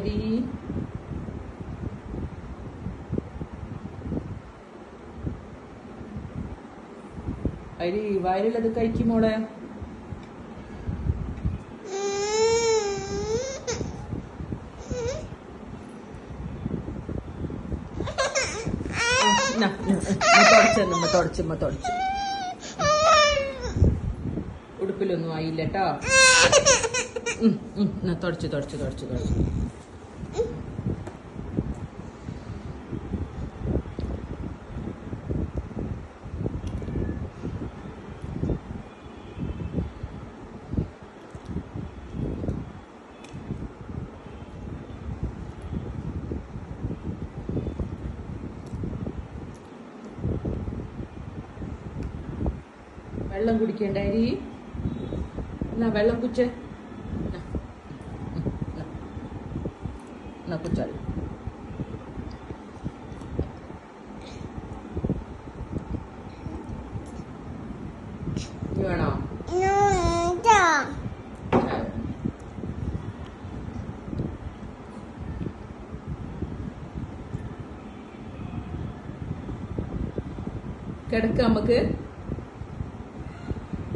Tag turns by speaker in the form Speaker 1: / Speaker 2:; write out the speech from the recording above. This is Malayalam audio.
Speaker 1: അരി അരി വയലിലത് കഴിക്കും മോളെ തുടച്ചമ്മ തുടച്ചമ്മ തുടച്ചു ഉടുപ്പിലൊന്നും ആയില്ല കേട്ടോ തുടച്ചു തുടച്ചു തുടച്ചു തുടച്ചു വെള്ളം കുടിക്കണ്ട അരി എന്നാ വെള്ളം കുച്ച് എന്നാ കുച്ചാളി ഇനി വേണോ കിടക്കാം നമുക്ക്